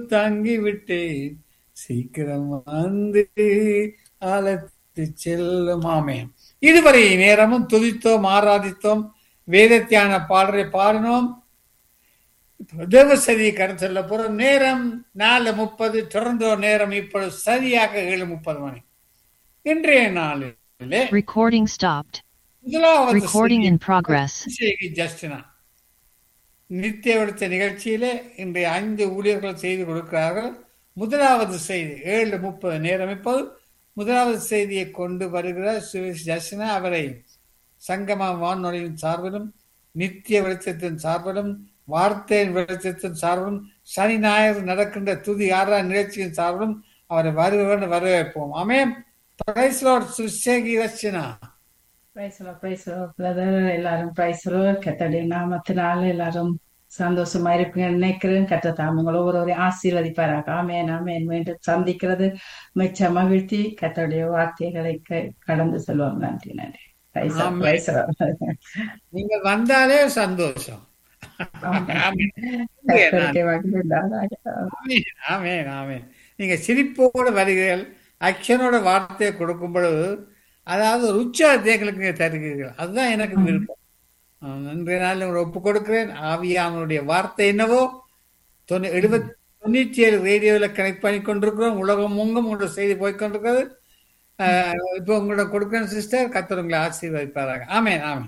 தங்கி விட்டேன் சீக்கிரம் வந்து அழைத்து செல்லும் ஆமேன் இதுவரை நேரமும் துதித்தோம் ஆராதித்தோம் வேதத்தியான பாடலை பாடினோம் தேவசதி கடன் சொல்ல போறோம் நேரம் நாலு முப்பது தொடர்ந்து ஒரு நேரம் இப்பொழுது சரியாக ஏழு முப்பது மணி இன்றைய நாளிலே Recording stopped. முதலாவது Recording in progress. செய்தி ஜஸ்டினா நித்திய வெளிச்ச நிகழ்ச்சியிலே இன்றைய ஐந்து ஊழியர்கள் செய்து கொடுக்கிறார்கள் முதலாவது செய்தி ஏழு முப்பது நேரம் இப்போது முதலாவது செய்தியை கொண்டு வருகிற சுரேஷ் ஜஸ்டினா அவரை சங்கமா வானொலியின் சார்பிலும் நித்திய வெளிச்சத்தின் சார்பிலும் வார்த்தையின் வெளிச்சத்தின் சார்பிலும் சனி ஞாயிறு நடக்கின்ற துதி ஆறா நிகழ்ச்சியின் சார்பிலும் அவரை வருவ வரவேற்போம் ஆமே பிரைஸ்லோட் சுசேகி ரச்சனா பிரைஸ்லோ பிரைஸ்லோ பிரதர் எல்லாரும் பிரைஸ்லோ கத்தடைய நாமத்தினால எல்லாரும் சந்தோஷமா இருப்பீங்க நினைக்கிறேன் கத்த தாமங்கள் ஒவ்வொருவரையும் ஆசீர்வதிப்பாராக ஆமேன் ஆமேன் மீண்டும் சந்திக்கிறது மிச்ச மகிழ்ச்சி கத்தடைய வார்த்தைகளை க- கடந்து செல்வோம் நன்றி நன்றி பிரைஸ்லோ ஆமென். பிரைஸ்லோ நீங்கள் வந்தாலே சந்தோஷம் ஆமென். கத்தருடைய மகிழ்ந்தாராக. ஆமென், ஆமென், ஆமென். நீங்க சிரிப்போடு வருகிறீர்கள் அக்ஷனோட வார்த்தையை கொடுக்கும் பொழுது அதாவது ஒரு உற்சாகத்தை எங்களுக்கு நீங்க தருகிறீர்கள் அதுதான் எனக்கு விருப்பம் ஆஹ் இன்றைய நாள் உங்களை ஒப்பு கொடுக்கிறேன் ஆவியானுடைய வார்த்தை என்னவோ தொண்ணூ எழுபத்தி தொண்ணூற்றி ஏழு ரேடியோவில் கனெக்ட் பண்ணி கொண்டிருக்கிறோம் உலகம் முங்கும் உங்களோட செய்தி போய் கொண்டிருக்கிறது ஆஹ் இப்போ உங்களோட கொடுக்கிறேன் சிஸ்டர் கத்தர் உங்களை ஆசீர்வதிப்பாராங்க ஆமென் ஆமென்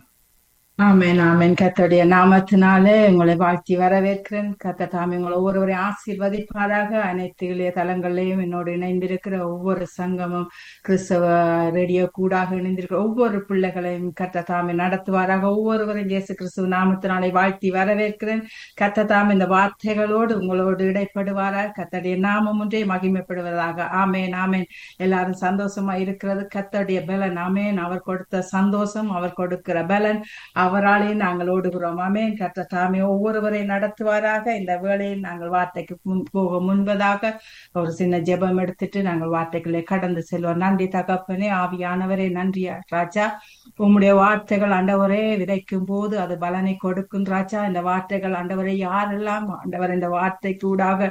ஆமென் ஆமென் கத்தருடைய நாமத்தினாலே உங்களை வாழ்த்தி வரவேற்கிறேன் கத்த தாமே உங்களை ஒவ்வொருவரையும் ஆசீர்வதிப்பாராக அனைத்து இளைய தலங்களிலையும் என்னோடு இணைந்திருக்கிற ஒவ்வொரு சங்கமும் கிறிஸ்தவ ரேடியோ கூடாக இணைந்திருக்கிற ஒவ்வொரு பிள்ளைகளையும் கத்த தாமே நடத்துவாராக ஒவ்வொருவரையும் இயேசு கிறிஸ்துவ நாமத்தினாலே வாழ்த்தி வரவேற்கிறேன் கத்த தாமே இந்த வார்த்தைகளோடு உங்களோடு இடைப்படுவாராக கத்தருடைய நாமம் ஒன்றே மகிமைப்படுவதாக ஆமேன் ஆமேன் எல்லாரும் சந்தோஷமா இருக்கிறது கத்தருடைய பலன் ஆமேன் அவர் கொடுத்த சந்தோஷம் அவர் கொடுக்கிற பலன் அவராலே நாங்கள் ஓடுகிறோம் ஆமேன் கத்த தாமே ஒவ்வொருவரை நடத்துவாராக இந்த வேளையில் நாங்கள் வார்த்தைக்கு முன் போக முன்பதாக ஒரு சின்ன ஜெபம் எடுத்துட்டு நாங்கள் வார்த்தைகளை கடந்து செல்வோம் நன்றி தகப்பனே ஆவியானவரே நன்றி ராஜா உம்முடைய வார்த்தைகள் ஆண்டவரே விதைக்கும் போது அது பலனை கொடுக்கும் ராஜா இந்த வார்த்தைகள் ஆண்டவரை யாரெல்லாம் ஆண்டவர் இந்த வார்த்தை கூடாக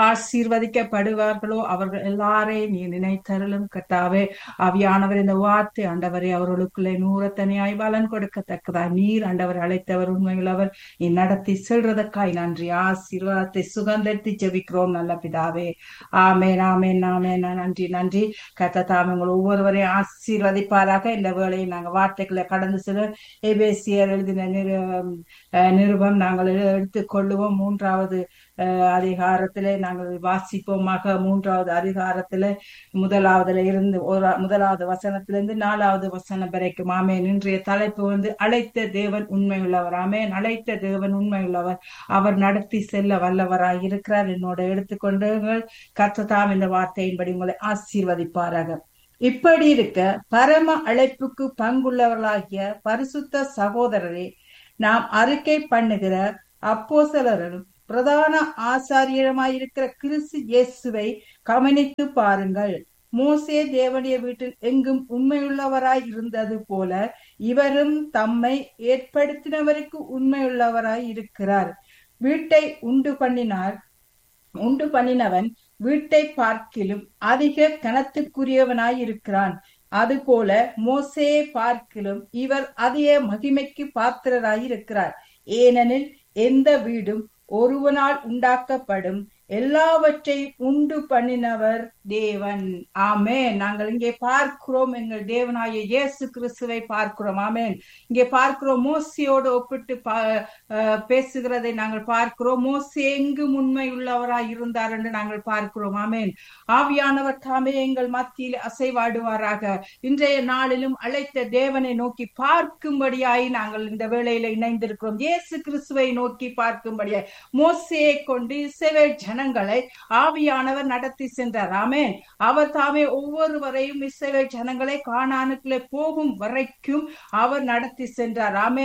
ஆசீர்வதிக்கப்படுவார்களோ அவர்கள் எல்லாரையும் நீ நினைத்தருளும் கட்டாவே ஆவியானவர் இந்த வார்த்தை ஆண்டவரை அவர்களுக்குள்ளே நூறத்தனையாய் பலன் கொடுக்கத்தக்கதா நீர் ஆண்டவர் அழைத்தவர் உண்மையுள்ளவர் நீ நடத்தி செல்றதற்காய் நன்றி ஆசீர்வாதத்தை சுகந்தரித்து ஜெபிக்கிறோம் நல்ல பிதாவே ஆமேன் ஆமேன் ஆமேன் நன்றி நன்றி கத்த தாமே உங்கள் ஒவ்வொருவரையும் ஆசீர்வதிப்பாராக இந்த வேளையை நாங்கள் வார்த்தைகளை கடந்து செல்ல எபேசியர் எழுதின நிரு அஹ் நிருபம் நாங்கள் எடுத்துக் கொள்ளுவோம் மூன்றாவது அஹ் அதிகாரத்திலே நாங்கள் வாசிப்போமாக மூன்றாவது அதிகாரத்திலே முதலாவதுல இருந்து ஒரு முதலாவது வசனத்திலிருந்து நாலாவது வசனம் வரைக்கும் ஆமேன் இன்றைய தலைப்பு வந்து அழைத்த தேவன் உண்மையுள்ளவர் ஆமேன் அழைத்த தேவன் உண்மையுள்ளவர் அவர் நடத்தி செல்ல வல்லவராய் இருக்கிறார் என்னோட எடுத்துக்கொண்டு கர்த்ததாம் இந்த வார்த்தையின்படி உங்களை ஆசீர்வதிப்பாராக இப்படி இருக்க பரம அழைப்புக்கு பங்குள்ளவர்களாகிய பரிசுத்த சகோதரரே நாம் அறிக்கை பண்ணுகிற அப்போசலரும் பிரதான ஆசாரியருமாயிருக்கிற கிறிஸ்து இயேசுவை கவனித்து பாருங்கள் மோசே தேவனுடைய வீட்டில் எங்கும் உண்மையுள்ளவராய் இருந்தது போல இவரும் தம்மை ஏற்படுத்தினவருக்கு உண்மையுள்ளவராய் இருக்கிறார் வீட்டை உண்டு பண்ணினார் உண்டு பண்ணினவன் வீட்டை பார்க்கிலும் அதிக கனத்துக்குரியவனாய் இருக்கிறான் அதுபோல மோசே பார்க்கிலும் இவர் அதிக மகிமைக்கு பாத்திரராய் இருக்கிறார் ஏனெனில் எந்த வீடும் ஒருவனால் உண்டாக்கப்படும் எல்லாவற்றையும் உண்டு பண்ணினவர் தேவன் ஆமே நாங்கள் இங்கே பார்க்கிறோம் எங்கள் தேவனாய இயேசு கிறிஸ்துவை பார்க்கிறோம் ஆமேன் இங்கே பார்க்கிறோம் மோசியோடு ஒப்பிட்டு பேசுகிறதை நாங்கள் பார்க்கிறோம் மோசி எங்கும் உண்மை உள்ளவராய் இருந்தார் என்று நாங்கள் பார்க்கிறோம் ஆமேன் ஆவியானவர் தாமே எங்கள் மத்தியில் அசைவாடுவாராக இன்றைய நாளிலும் அழைத்த தேவனை நோக்கி பார்க்கும்படியாய் நாங்கள் இந்த வேளையில இணைந்திருக்கிறோம் இயேசு கிறிஸ்துவை நோக்கி பார்க்கும்படியாய் மோசையை கொண்டு இசைவேல் ஜனங்களை ஆவியானவர் நடத்தி சென்றார் ஆமேன் அவர் தாமே ஒவ்வொருவரையும் இசைவேல் ஜனங்களை காணானுக்குள்ளே போகும் வரைக்கும் அவர் நடத்தி சென்றார் ஆமேன்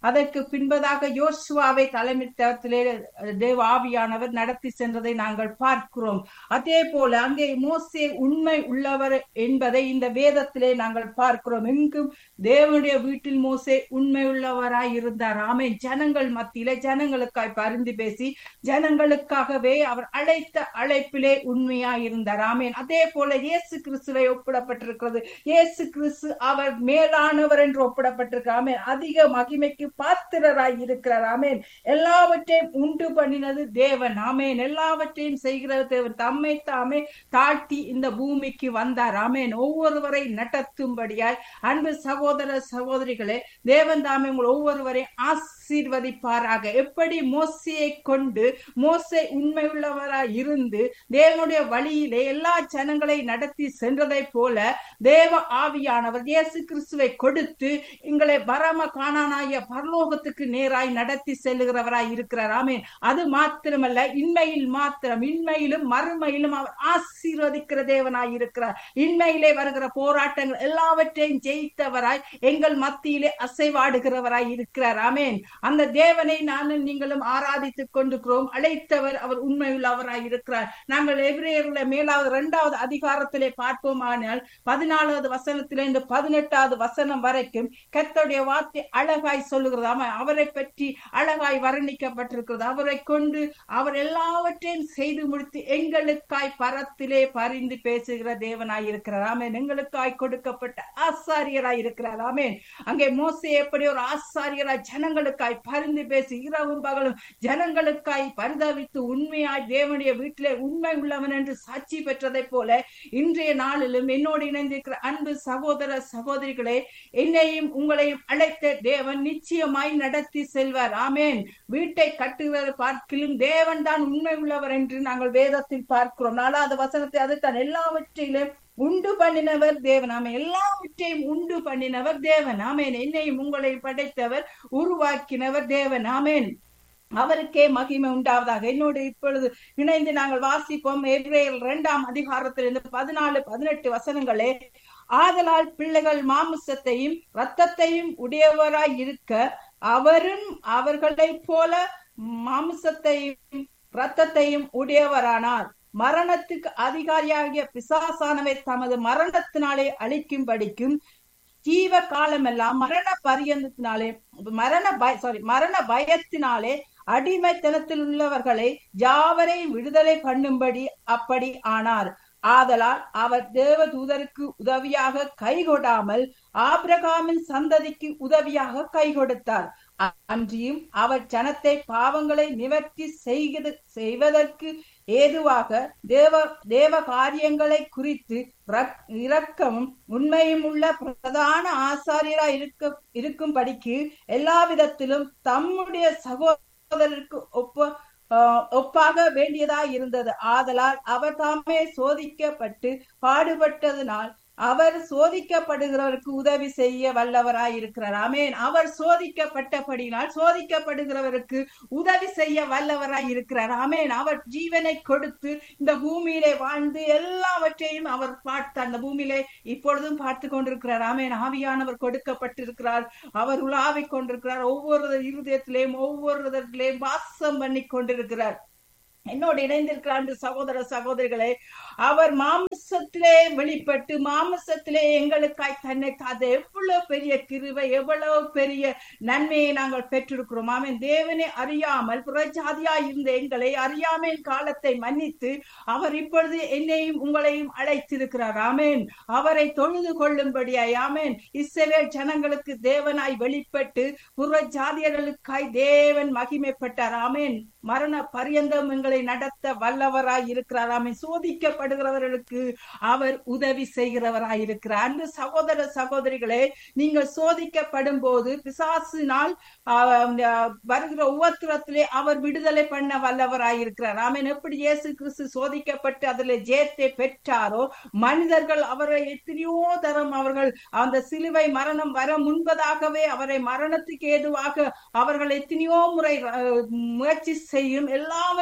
அதற்கு பின்பதாக யோசுவாவை தலைமைத்துவத்திலே தேவ ஆவியானவர் நடத்தி சென்றதை நாங்கள் பார்க்கிறோம் அதே போல அங்கே மோசே உண்மை உள்ளவர் என்பதை இந்த வேதத்திலே நாங்கள் பார்க்கிறோம் எங்கும் தேவனுடைய வீட்டில் மோசே உண்மை உள்ளவராய் இருந்தார் ஆமே ஜனங்கள் மத்தியிலே ஜனங்களுக்காய் பரிந்து பேசி ஜனங்களுக்காகவே அவர் அழைத்த அழைப்பிலே உண்மையாய் இருந்தார் ஆமேன் அதே போல இயேசு கிறிஸ்துவை ஒப்பிடப்பட்டிருக்கிறது இயேசு கிறிஸ்து அவர் மேலானவர் என்று ஒப்பிடப்பட்டிருக்கிறார் ஆமேன் அதிக மகிமைக்கு பாத்திரராய் இருக்கிறார் ஆமேன் எல்லாவற்றையும் உண்டு பண்ணினது தேவன் ஆமேன் எல்லாவற்றையும் செய்கிற தேவன் தம்மை தாமே தாழ்த்தி இந்த பூமிக்கு வந்தார் ஆமேன் ஒவ்வொருவரை நடத்தும்படியாய் அன்பு சகோதர சகோதரிகளே தேவன் தாமே உங்கள் ஒவ்வொருவரை ஆசீர்வதிப்பாராக எப்படி மோசையை கொண்டு மோசை உண்மை உள்ளவராய் இருந்து தேவனுடைய வழியிலே எல்லா ஜனங்களை நடத்தி சென்றதை போல தேவ ஆவியானவர் இயேசு கிறிஸ்துவை கொடுத்து எங்களை பரம காணானாய பரலோகத்துக்கு நேராய் நடத்தி செல்லுகிறவராய் இருக்கிறார் ஆமேன் அது மாத்திரமல்ல இன்மையில் மாத்திரம் இன்மையிலும் மறுமையிலும் அவர் ஆசீர்வதிக்கிற தேவனாய் இருக்கிறார் இன்மையிலே வருகிற போராட்டங்கள் எல்லாவற்றையும் ஜெயித்தவராய் எங்கள் மத்தியிலே அசைவாடுகிறவராய் இருக்கிறார் ஆமேன் அந்த தேவனை நானும் நீங்களும் ஆராதித்துக் கொண்டிருக்கிறோம் அழைத்தவர் அவர் உண்மையுள்ளவராய் இருக்கிறார் நாங்கள் எபிரேயர்ல மேலாவது இரண்டாவது அதிகாரத்திலே பார்ப்போமானால் பதினாலாவது வசனத்திலே இந்த பதினெட்டாவது வசனம் வரைக்கும் கர்த்தருடைய வார்த்தை அழகாய் சொல்லுகிறது ஆமா அவரை பற்றி அழகாய் வர்ணிக்கப்பட்டிருக்கிறது அவரை கொண்டு அவர் எல்லாவற்றையும் செய்து முடித்து எங்களுக்காய் பரத்திலே பரிந்து பேசுகிற தேவனாய் இருக்கிறார் ஆமேன் எங்களுக்காய் கொடுக்கப்பட்ட ஆசாரியராய் இருக்கிறார் ஆமேன் அங்கே மோசே எப்படி ஒரு ஆசாரியராய் ஜனங்களுக்காய் பரிந்து பேசி இரவும் பகலும் ஜனங்களுக்காய் பரிதவித்து உண்மையாய் தேவனுடைய வீட்டிலே உண்மை உள்ளவன் என்று சாட்சி பெற்றதை போல இன்றைய நாளிலும் என்னோடு இணைந்திருக்கிற அன்பு சகோதர சகோதரிகளே என்னையும் உங்களையும் அழைத்த தேவன் நிச்சயமாய் நடத்தி செல்வார் ஆமேன் வீட்டை கட்டுவது பார்க்கிலும் தேவன் தான் உண்மை உள்ளவர் என்று நாங்கள் வேதத்தில் பார்க்கிறோம் நாலாவது வசனத்தை அது தான் எல்லாவற்றிலும் உண்டு பண்ணினவர் தேவன் ஆமே எல்லாவற்றையும் உண்டு பண்ணினவர் தேவன் ஆமேன் என்னையும் உங்களை படைத்தவர் உருவாக்கினவர் தேவன் ஆமேன் அவருக்கே மகிமை உண்டாவதாக என்னோடு இப்பொழுது இணைந்து நாங்கள் வாசிப்போம் எப்ரேல் இரண்டாம் அதிகாரத்திலிருந்து பதினாலு பதினெட்டு வசனங்களே ஆதலால் பிள்ளைகள் மாமிசத்தையும் இரத்தத்தையும் உடையவராய் இருக்க அவரும் அவர்களைப் போல மாமிசத்தையும் இரத்தத்தையும் உடையவரானார் மரணத்துக்கு அதிகாரியாகிய பிசாசானவை தமது மரணத்தினாலே அழிக்கும்படிக்கும் ஜீவ காலமெல்லாம் மரண பரியந்தத்தினாலே மரண பய சாரி மரண பயத்தினாலே அடிமைத்தனத்தில் உள்ளவர்களை யாவரையும் விடுதலை பண்ணும்படி அப்படி ஆனார் ஆதலால் அவர் தேவ தூதருக்கு உதவியாக கை கொடாமல் ஆபிரகாமின் சந்ததிக்கு உதவியாக கை கொடுத்தார் அன்றியும் அவர் ஜனத்தை பாவங்களை நிவர்த்தி செய்கிறது செய்வதற்கு ஏதுவாக தேவ தேவ காரியங்களை குறித்து இரக்கமும் உண்மையும் உள்ள பிரதான ஆசாரியரா இருக்க இருக்கும்படிக்கு எல்லா விதத்திலும் தம்முடைய சகோதரருக்கு ஒப்ப ஒப்பாக வேண்டியதா இருந்தது ஆதலால் அவர் தாமே சோதிக்கப்பட்டு பாடுபட்டதனால் அவர் சோதிக்கப்படுகிறவருக்கு உதவி செய்ய வல்லவராய் இருக்கிறார் ஆமேன் அவர் சோதிக்கப்பட்டபடினால் சோதிக்கப்படுகிறவருக்கு உதவி செய்ய வல்லவராய் இருக்கிறார் ஆமேன் அவர் ஜீவனை கொடுத்து இந்த பூமியிலே வாழ்ந்து எல்லாவற்றையும் அவர் பார்த்து அந்த பூமியிலே இப்பொழுதும் பார்த்து கொண்டிருக்கிறார் ஆமேன் ஆவியானவர் கொடுக்கப்பட்டிருக்கிறார் அவர் உலாவிக் கொண்டிருக்கிறார் ஒவ்வொரு இருதயத்திலேயும் ஒவ்வொருவரிலேயும் வாசம் பண்ணி கொண்டிருக்கிறார் என்னோடு இணைந்திருக்கிறார் சகோதர சகோதரிகளே அவர் மாமிசத்திலே வெளிப்பட்டு மாமிசத்திலே எங்களுக்காய் தன்னை காது எவ்வளவு பெரிய கிருவை எவ்வளவு பெரிய நன்மையை நாங்கள் பெற்றிருக்கிறோம் ஆமேன் தேவனை அறியாமல் புறஜாதியா இருந்த எங்களை அறியாமல் காலத்தை மன்னித்து அவர் இப்பொழுது என்னையும் உங்களையும் அழைத்திருக்கிறார் ஆமேன் அவரை தொழுது கொள்ளும்படியாய் ஆமேன் இஸ்ரவேல் ஜனங்களுக்கு தேவனாய் வெளிப்பட்டு புற ஜாதியர்களுக்காய் தேவன் மகிமைப்பட்டார் ஆமேன் மரண பரியந்தம் எங்களை நடத்த வல்லவராய் இருக்கிறார் ஆமேன் சோதிக்கப்படுகிறவர்களுக்கு அவர் உதவி செய்கிறவராய் இருக்கிறார் அன்று சகோதர சகோதரிகளே நீங்கள் சோதிக்கப்படும் போது பிசாசினால் வருகிற உபத்திரத்திலே அவர் விடுதலை பண்ண வல்லவராய் இருக்கிறார் ஆமேன் எப்படி இயேசு கிறிஸ்து சோதிக்கப்பட்டு அதில் ஜெயத்தை பெற்றாரோ மனிதர்கள் அவரை எத்தனையோ தரம் அவர்கள் அந்த சிலுவை மரணம் வர முன்பதாகவே அவரை மரணத்துக்கு ஏதுவாக அவர்கள் எத்தனையோ முறை முயற்சி செய்யும் எல்லாவற்றிலும் அவர்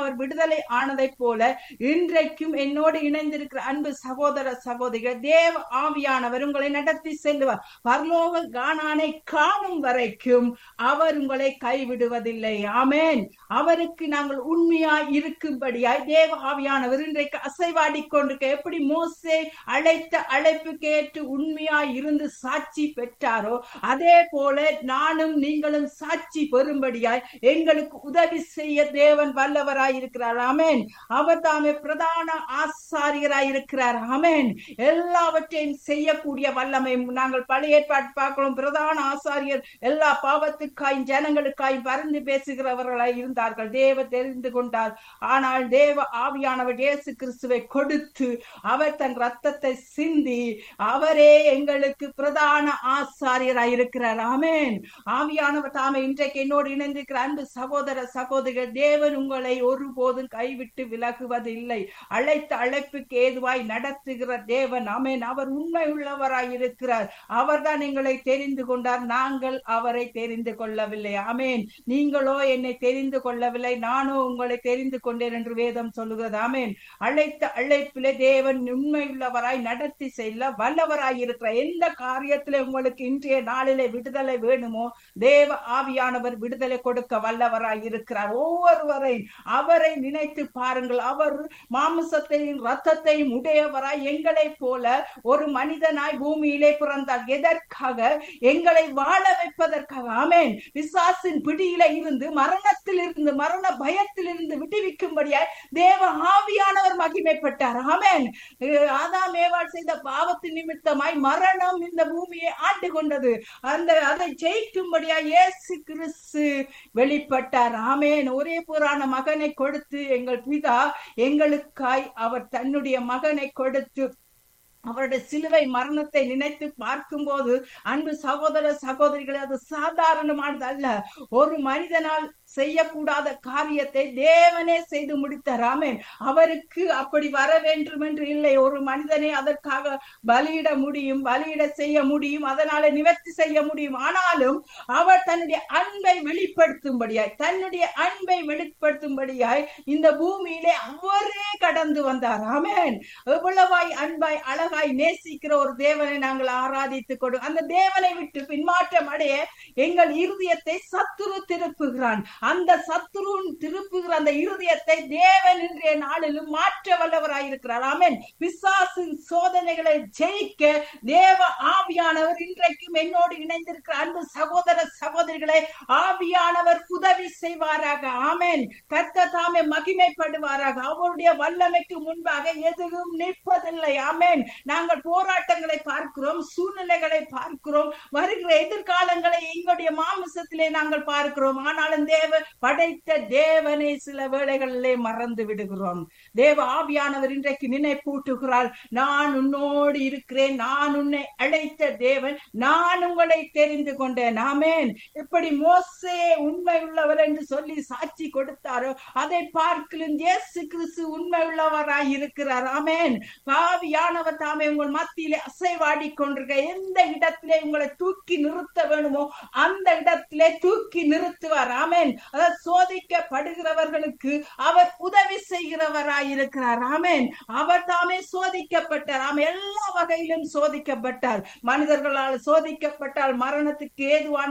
அவர் விடுதலை ஆனதைப் போல இன்றைக்கும் என்னோடு இணைந்திருக்கிற அன்பு சகோதர சகோதரிகள் தேவ ஆவியானவர் உங்களை நடத்தி செல்லுவார் பரலோக காணானை காணும் வரைக்கும் அவர் உங்களை கைவிடுவதில்லை ஆமென் அவருக்கு நாங்கள் உண்மையாய் இருக்கும்படியாய் தேவ ஆவியானவர் இன்றைக்கு அசைவாடி கொண்டிருக்க எப்படி மோசே அழைத்த அழைப்புக்கு ஏற்று உண்மையாய் இருந்து சாட்சி பெற்றாரோ அதே போல நானும் நீங்களும் சாட்சி பெறும்படியாய் எங்களுக்கு உதவி செய்ய தேவன் வல்லவராய் இருக்கிறார் ஆமென் அவர் தாமே பிரதான ஆசாரியராய் இருக்கிறார் ஆமென் எல்லாவற்றையும் செய்யக்கூடிய வல்லமை நாங்கள் பழைய ஏற்பாடு பார்க்கிறோம் பிரதான ஆசாரியர் எல்லா பாவத்துக்காயும் ஜனங்களுக்காயும் பறந்து பேசுகிறவர்களாய் இருந்தார்கள் தேவ தெரிந்து கொண்டார் ஆனால் தேவ ஆவியானவர் இயேசு கிறிஸ்துவை கொடுத்து அவர் தன் ரத்தத்தை சிந்தி அவரே எங்களுக்கு பிரதான ஆசாரியராய் இருக்கிறார் ஆமென் ஆவியானவர் தாமே இன்றைக்கு என்னோடு இணைந்திருக்கிற அன்பு சகோதர சகோதரிகள் தேவன் உங்களை ஒருபோதும் கைவிட்டு விலகுவதில்லை அழைத்த அழைப்புக்கு ஏதுவாய் நடத்துகிற தேவன் ஆமென் அவர் உண்மை உள்ளவராய் இருக்கிறார் அவர்தான் எங்களை தெரிந்து கொண்டார் நாங்கள் அவரை தெரிந்து கொள்ளவில்லை ஆமென் நீங்களோ என்னை தெரிந்து கொள்ளவில்லை நானோ உங்களை தெரிந்து கொண்டேன் என்று வேதம் சொல்லுகிறது ஆமென் அழைத்த அழைப்பிலே தேவன் உண்மை உள்ளவராய் நடத்தி செல்ல வல்லவராய் இருக்கிற எந்த காரியத்திலே உங்களுக்கு இன்றைய நாளிலே விடுதலை வேணுமோ தேவ ஆவியானவர் விடுதலை கொடுக்க வல்லவராய் இருக்கிறார் ஒவ்வொருவரை அவரை நினைத்து பாருங்கள் அவர் மாமிசத்தையும் ரத்தத்தையும் உடையவராய் எங்களைப் போல ஒரு மனிதனாய் பூமியிலே பிறந்தார் எதற்காக எங்களை வாழ வைப்பதற்காக ஆமென் பிசாசின் பிடியில இருந்து மரணத்தில் இருந்து மரண பயத்தில் இருந்து விடுவிக்கும்படியாய் தேவ ஆவியானவர் மகிமைப்பட்டார் ஆமென் ஆதாம் ஏவாள் செய்த பாவத்தின் நிமித்தமாய் மரணம் இந்த பூமியை ஆண்டு கொண்டது அந்த அதை ஜெயிக்கும்படியா இயேசு கிறிஸ்து வெளிப்பட்டார் ஆமென் ஒரே புறான மகனை கொடுத்து எங்கள் பிதா எங்களுக்காய் அவர் தன்னுடைய மகனை கொடுத்து அவருடைய சிலுவை மரணத்தை நினைத்து பார்க்கும்போது அன்பு சகோதர சகோதரிகளே அது சாதாரணமானது அல்ல ஒரு மனிதனால் செய்யக்கூடாத காரியத்தை தேவனே செய்து முடித்தார் ஆமென் அவருக்கு அப்படி வர வேண்டும் என்று இல்லை ஒரு மனிதனை அதற்காக பலியிட முடியும் பலியிட செய்ய முடியும் அதனால நிவர்த்தி செய்ய முடியும் ஆனாலும் அவர் தன்னுடைய அன்பை வெளிப்படுத்தும்படியாய் தன்னுடைய அன்பை வெளிப்படுத்தும்படியாய் இந்த பூமியிலே அவரே கடந்து வந்தார் ஆமென் எவ்வளவாய் அன்பாய் அழகாய் நேசிக்கிற ஒரு தேவனை நாங்கள் ஆராதித்துக் கொடு அந்த தேவனை விட்டு பின்மாற்றம் அடைய எங்கள் இருதயத்தை சத்துரு திருப்புகிறான் அந்த சத்துருன் திருப்புகிற அந்த இருதயத்தை தேவன் இன்றைய நாளிலும் மாற்ற வல்லவராயிருக்கிறார் ஆமென் பிசாசின் சோதனைகளை ஜெயிக்க தேவ ஆவியானவர் இன்றைக்கும் என்னோடு இணைந்திருக்கிற அன்பு சகோதர சகோதரிகளை ஆவியானவர் உதவி செய்வாராக ஆமென் கத்த தாமே மகிமைப்படுவாராக அவருடைய வல்லமைக்கு முன்பாக எதுவும் நிற்பதில்லை ஆமென் நாங்கள் போராட்டங்களை பார்க்கிறோம் சூழ்நிலைகளை பார்க்கிறோம் வருகிற எதிர்காலங்களை எங்களுடைய மாமிசத்திலே நாங்கள் பார்க்கிறோம் ஆனாலும் தேவ படைத்த தேவனை சில வேளைகளிலே மறந்து விடுகிறோம் தேவ ஆவியானவர் இன்றைக்கு நினைப்பூட்டுகிறார் நான் உன்னோடு இருக்கிறேன் நான் உன்னை அழைத்த தேவன் நான் உங்களை தெரிந்து கொண்டேன் ஆமேன் இப்படி மோசே உண்மை உள்ளவர் என்று சொல்லி சாட்சி கொடுத்தாரோ அதை பார்க்கலும் இயேசு கிறிஸ்து உண்மை உள்ளவராய் இருக்கிறார் ஆமேன் பாவியானவர் தாமே உங்கள் மத்தியிலே அசைவாடி கொண்டிருக்க எந்த இடத்திலே உங்களை தூக்கி நிறுத்த வேணுமோ அந்த இடத்திலே தூக்கி நிறுத்துவார் ஆமேன் அதாவது சோதிக்கப்படுகிறவர்களுக்கு அவர் உதவி செய்கிறவராய் இருக்கிறார் ஆமேன் அவர் தாமே சோதிக்கப்பட்டார் ஆமே எல்லா வகையிலும் சோதிக்கப்பட்டார் மனிதர்களால் சோதிக்கப்பட்டால் மரணத்துக்கு ஏதுவான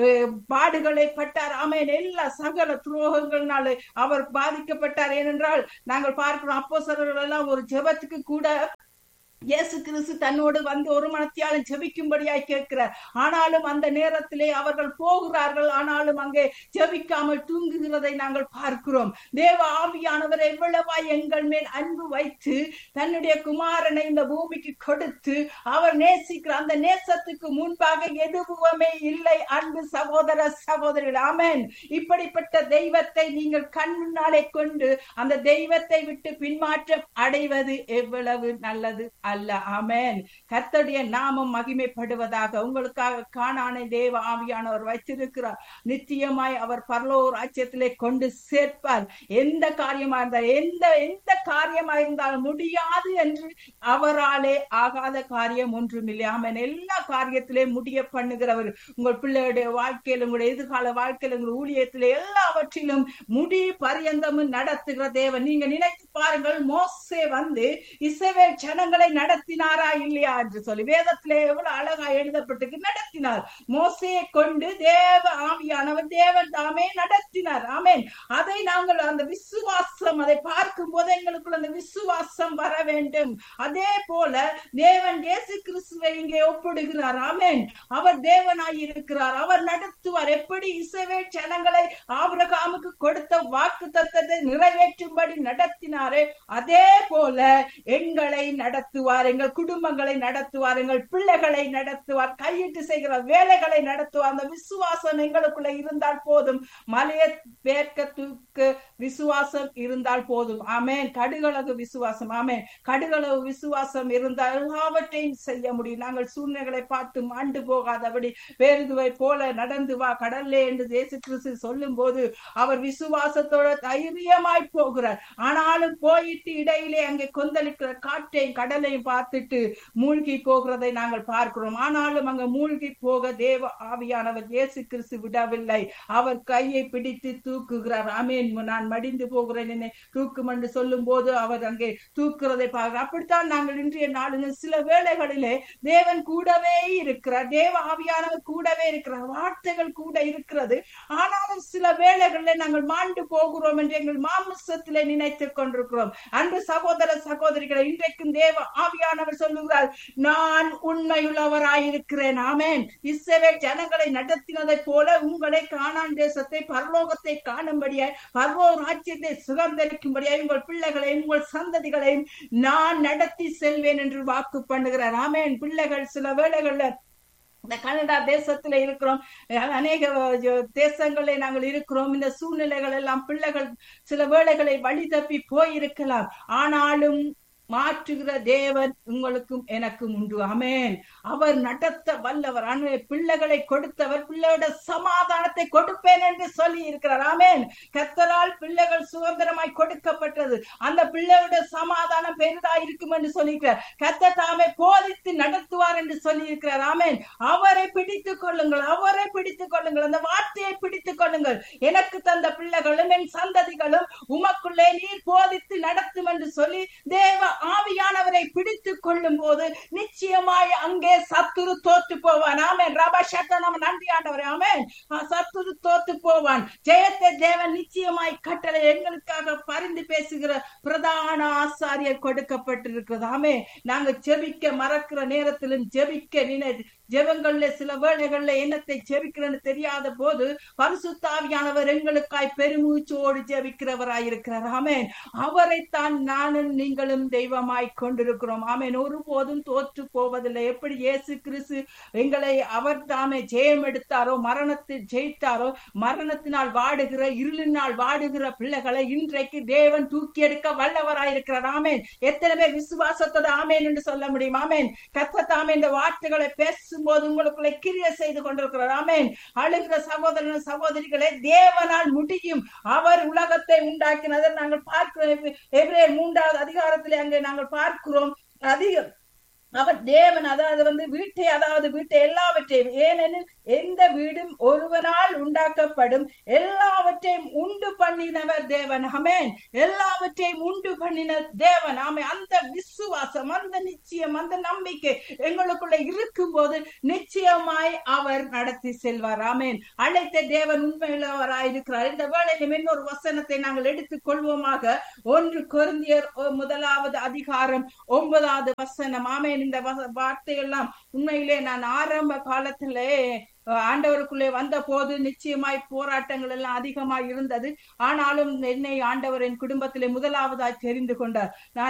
பாடுகளை பட்டார் ஆமேன் எல்லா சகல துரோகங்கள்னால அவர் பாதிக்கப்பட்டார் ஏனென்றால் நாங்கள் பார்க்கிறோம் அப்போ எல்லாம் ஒரு ஜெபத்துக்கு கூட இயேசு கிறிஸ்து தன்னோடு வந்து ஒரு மனத்தியாலும் ஜெபிக்கும்படியாய் கேட்கிறார் ஆனாலும் அந்த நேரத்திலே அவர்கள் போகிறார்கள் ஆனாலும் அங்கே ஜெபிக்காமல் தூங்குகிறதை நாங்கள் பார்க்கிறோம் தேவ ஆவியானவர் எவ்வளவாய் எங்கள் மேல் அன்பு வைத்து தன்னுடைய குமாரனை இந்த பூமிக்கு கொடுத்து அவர் நேசிக்கிற அந்த நேசத்துக்கு முன்பாக எதுவுமே இல்லை அன்பு சகோதர சகோதரிகள் ஆமேன் இப்படிப்பட்ட தெய்வத்தை நீங்கள் கண் முன்னாலே கொண்டு அந்த தெய்வத்தை விட்டு பின்மாற்றம் அடைவது எவ்வளவு நல்லது அல்ல ஆமென் கர்த்தருடைய நாமம் மகிமைப்படுவதாக உங்களுக்காக காணானை தேவ ஆவியானவர் வைத்திருக்கிறார் நிச்சயமாய் அவர் பரலோ ராஜ்யத்திலே கொண்டு சேர்ப்பார் எந்த காரியமா இருந்தால் எந்த எந்த காரியமா இருந்தாலும் முடியாது என்று அவராலே ஆகாத காரியம் ஒன்றுமில்லை ஆமென் எல்லா காரியத்திலே முடிய பண்ணுகிறவர் உங்கள் பிள்ளைகளுடைய வாழ்க்கையில் உங்களுடைய எதிர்கால வாழ்க்கையில் உங்கள் ஊழியத்திலே எல்லாவற்றிலும் முடி பரியந்தமும் நடத்துகிற தேவன் நீங்க நினைத்து பாருங்கள் மோசே வந்து இசைவேல் ஜனங்களை நடத்தினாரா இல்லையா என்று சொல்லி வேதத்திலே எவ்வளவு அழகா எழுதப்பட்டிருக்கு நடத்தினார் மோசையை கொண்டு தேவ ஆவியானவர் தேவன் தாமே நடத்தினார் ஆமென் அதை நாங்கள் அந்த விசுவாசம் அதை பார்க்கும் போது எங்களுக்குள்ள அந்த விசுவாசம் வர வேண்டும் அதே போல தேவன் இயேசு கிறிஸ்துவை இங்கே ஒப்பிடுகிறார் ஆமென் அவர் தேவனாய் இருக்கிறார் அவர் நடத்துவார் எப்படி இசைவேல் ஜனங்களை ஆபிரகாமுக்கு கொடுத்த வாக்கு தத்தத்தை நிறைவேற்றும்படி நடத்தினாரே அதே போல எங்களை நடத்துவார் எங்கள் குடும்பங்களை நடத்துவார் எங்கள் பிள்ளைகளை நடத்துவார் கையிட்டு செய்கிற வேலைகளை நடத்துவார் அந்த விசுவாசம் எங்களுக்குள்ள இருந்தால் போதும் மலையை வேர்க்கத்துக்கு விசுவாசம் இருந்தால் போதும் ஆமேன் கடுகளவு விசுவாசம் ஆமேன் கடுகளவு விசுவாசம் இருந்தால் எல்லாவற்றையும் செய்ய முடியும் நாங்கள் சூழ்நிலைகளை பார்த்து மாண்டு போகாதபடி பேருதுவை போல நடந்து வா கடல்லே என்று தேச கிறிஸ்து சொல்லும் போது அவர் விசுவாசத்தோட தைரியமாய் போகிறார் ஆனாலும் போயிட்டு இடையிலே அங்கே கொந்தளிக்கிற காற்றையும் கடலையும் பார்த்துட்டு மூழ்கி போகிறதை நாங்கள் பார்க்கிறோம் ஆனாலும் அங்க மூழ்கி போக தேவ ஆவியானவர் இயேசு கிறிஸ்து விடவில்லை அவர் கையை பிடித்து தூக்குகிறார் ஆமேன் நான் மடிந்து போகிறேன் என்னை தூக்கும் என்று சொல்லும் போது அவர் அங்கே தூக்குறதை பார்க்க அப்படித்தான் நாங்கள் இன்றைய நாளில் சில வேளைகளிலே தேவன் கூடவே இருக்கிறார் தேவ ஆவியானவர் கூடவே இருக்கிறார் வார்த்தைகள் கூட இருக்கிறது ஆனாலும் சில வேளைகளில் நாங்கள் மாண்டு போகிறோம் என்று எங்கள் மாமிசத்திலே நினைத்துக் கொண்டிருக்கிறோம் அன்று சகோதர சகோதரிகளை இன்றைக்கும் தேவ ஆவியானவர் சொல்லுகிறார் நான் உண்மையுள்ளவராயிருக்கிறேன் ஆமேன் இஸ்ரவேல் ஜனங்களை நடத்தினதை போல உங்களை காணான் தேசத்தை பரலோகத்தை காணும்படியாய் பரலோ ராஜ்யத்தை சுகந்தரிக்கும்படியாய் உங்கள் பிள்ளைகளையும் உங்கள் சந்ததிகளையும் நான் நடத்தி செல்வேன் என்று வாக்கு பண்ணுகிறார் ஆமேன் பிள்ளைகள் சில வேளைகள்ல இந்த கனடா தேசத்துல இருக்கிறோம் அநேக தேசங்களே நாங்கள் இருக்கிறோம் இந்த சூழ்நிலைகள் எல்லாம் பிள்ளைகள் சில வேளைகளை வழி தப்பி போயிருக்கலாம் ஆனாலும் மாற்றுகிற தேவன் உங்களுக்கும் எனக்கும் உண்டு அமேன் அவர் நடத்த வல்லவர் அனே பிள்ளைகளை கொடுத்தவர் பிள்ளையோட சமாதானத்தை கொடுப்பேன் என்று சொல்லி இருக்கிறார் ஆமேன் கத்தரால் பிள்ளைகள் சுதந்திரமாய் கொடுக்கப்பட்டது அந்த பிள்ளையோட சமாதானம் பெரிதா இருக்கும் என்று சொல்லியிருக்கிறார் கத்த தாமே போதித்து நடத்துவார் என்று சொல்லி இருக்கிறார் ஆமேன் அவரை பிடித்துக் கொள்ளுங்கள் அவரை பிடித்துக் கொள்ளுங்கள் அந்த வார்த்தையை பிடித்துக் கொள்ளுங்கள் எனக்கு தந்த பிள்ளைகளும் என் சந்ததிகளும் உமக்குள்ளே நீர் போதித்து நடத்தும் என்று சொல்லி தேவ ஆவியானவரை பிடித்துக் கொள்ளும் போது நிச்சயமாய் அங்கே சத்துரு தோத்து போவான் ஆமேன் ரபா சத்தனம் நன்றி ஆண்டவரே ஆமேன் சத்துரு தோத்து போவான் ஜெயத்தை தேவன் நிச்சயமாய் கட்டளை எங்களுக்காக பரிந்து பேசுகிற பிரதான ஆசாரியர் கொடுக்கப்பட்டிருக்கிறது ஆமே நாங்க ஜெபிக்க மறக்கிற நேரத்திலும் ஜெபிக்க நினை ஜெபங்கள்ல சில வேளைகள்ல என்னத்தை ஜெபிக்கிறேன்னு தெரியாத போது பரிசுத்தாவியானவர் எங்களுக்காய் பெருமூச்சோடு ஜெபிக்கிறவராய் இருக்கிறார் ஆமேன் அவரைத்தான் நானும் நீங்களும் தெய்வமாய் கொண்டிருக்கிறோம் ஆமேன் ஒருபோதும் தோற்று போவதில்லை எப்படி இயேசு கிறிஸ்து எங்களை அவர் தாமே ஜெயம் எடுத்தாரோ மரணத்தில் ஜெயித்தாரோ மரணத்தினால் வாடுகிற இருளினால் வாடுகிற பிள்ளைகளை இன்றைக்கு தேவன் தூக்கி எடுக்க வல்லவராயிருக்கிறார் ஆமேன் எத்தனை பேர் விசுவாசத்தோட ஆமேன் என்று சொல்ல முடியும் ஆமேன் கத்த தாமே இந்த வார்த்தைகளை பேசும்போது உங்களுக்குள்ள கிரிய செய்து கொண்டிருக்கிறார் ஆமேன் அழுகிற சகோதரன் சகோதரிகளை தேவனால் முடியும் அவர் உலகத்தை உண்டாக்கினதை நாங்கள் பார்க்கிறோம் எபிரேயர் மூன்றாவது அதிகாரத்திலே அங்கே நாங்கள் பார்க்கிறோம் அதிகம் அவர் தேவன் அதாவது வந்து வீட்டை அதாவது வீட்டை எல்லாவற்றையும் ஏனெனில் எந்த வீடும் ஒருவனால் உண்டாக்கப்படும் எல்லாவற்றையும் உண்டு பண்ணினவர் தேவன் அமேன் எல்லாவற்றையும் உண்டு பண்ணின தேவன் ஆமே அந்த விசுவாசம் அந்த நிச்சயம் அந்த நம்பிக்கை எங்களுக்குள்ள இருக்கும் போது நிச்சயமாய் அவர் நடத்தி செல்வார் ஆமேன் அழைத்த தேவன் உண்மையுள்ளவராயிருக்கிறார் இந்த வேளையிலும் இன்னொரு வசனத்தை நாங்கள் எடுத்துக் கொள்வோமாக ஒன்று கொருந்தியர் முதலாவது அதிகாரம் ஒன்பதாவது வசனம் ஆமேன் இந்த வார்த்தையெல்லாம் உண்மையிலே நான் ஆரம்ப காலத்திலே ஆண்டவருக்குள்ளே வந்த போது நிச்சயமாய் போராட்டங்கள் எல்லாம் அதிகமாய் இருந்தது ஆனாலும் என்னை ஆண்டவர் என் குடும்பத்திலே முதலாவதாய் தெரிந்து கொண்டார் நான்